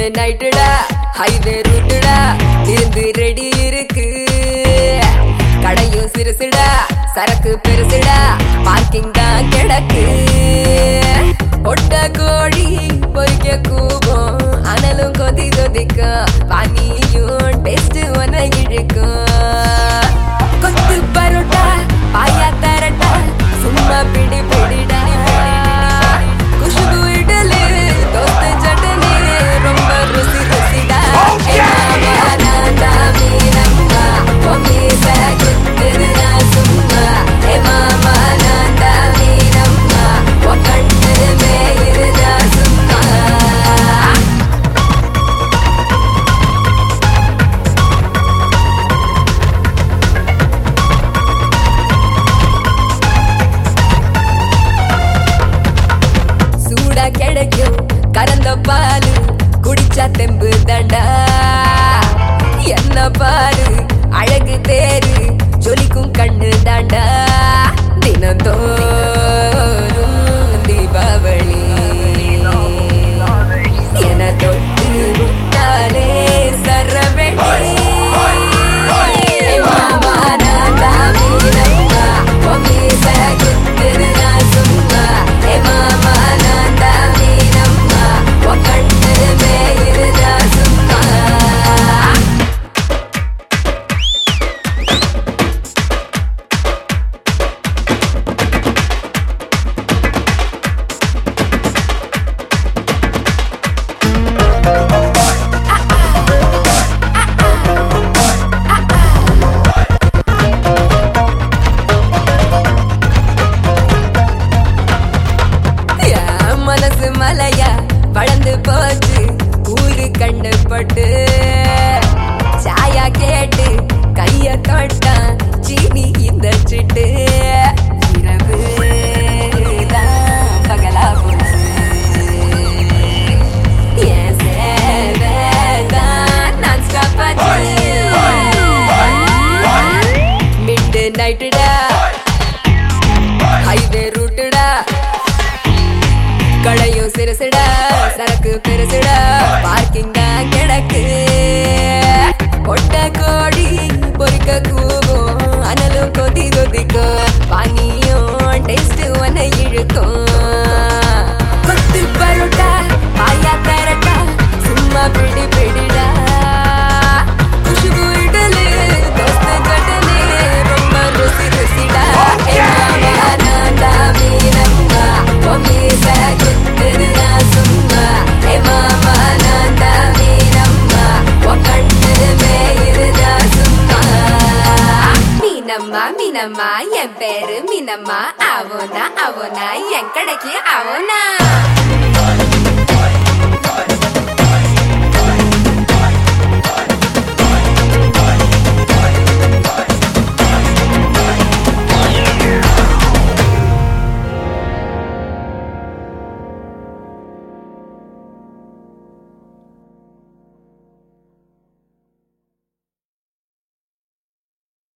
நைட்டுடா highway ரூட்டுடா இருந்து ready இருக்கு கடையும் சிறுசுடா சரக்கு பெருசுடா பார்க்கிங் தான் கிடக்கு ஒட்ட கோழி பொறிக்க கூவும் அனலும் கொதி கொதிக்கும் பானியும் டேஸ்ட் ஒன்ன இழுக்கும் கொத்து பரோட்டா பாயா தரட்டா சும்மா பிடி பிடிடா குஷ்பு இடலு தோஸ்து சட்டனி ரொம்ப ருசி ருசிடா ஏ மாமா நான்தா மீனம்மா பொம்மீச குத்துதுடா சும்மா ஏ மாமா நான்தா மீனம்மா உன் கண்ணு மேயிருதா சும்மா சூடா கிடைக்கும் கறந்த பாலு குடிச்சா தெம்பு தண்டா என்ன பாரு அழகு தேரு ஜொலிக்கும் கண்ணு தாண்டா தினந்தோறும் தீபாவளி என தொட்டு விட்டாலே சரவெடி மாமா நான்தா மீனம்மா பொம்மீச குத்துதுடா சும்மா ஏ மாமா நான்தா மீனம்மா உன் கண்ணு மேயிருதா சும்மா என் மனசு மலையா வளர்ந்து போச்சு ஊரு கண்ணு பட்டு சாயா கேட்டு கைய தொட்டான் சீனி இந்த சிட்டு இரவு தான் பகலா போச்சு என் சேவை தான் non-stop ஆச்சு. Midnight டா ஹைவே ரூட்டுடா கடையும் சிறுசுடா சரக்கு பெருசுடா பார்க்கிங் தான் கிடக்கு ஒட்ட கோழி பொறிக்க கூவும் அனலும் கொதி கொதிக்கும் பானியும் டேஸ்ட் ஒன்ன இழுக்கும் கொத்து பரோட்டா பாயா தரட்டா சும்மா பிடி பிடிடா குஷ்பு இடலு தோஸ்து சட்டனி ரொம்ப ருசி ருசிடா ஏ மாமா நான்தா மீனம்மா பொம்மீச குத்துதுடா சும்மா ஏ மாமா நான்தா மீனம்மா உன் கண்ணு மேயிருதா சும்மா மீனம்மா மீனம்மா என் பேரு மீனம்மா அவனா அவனா என் கடைக்கு அவனா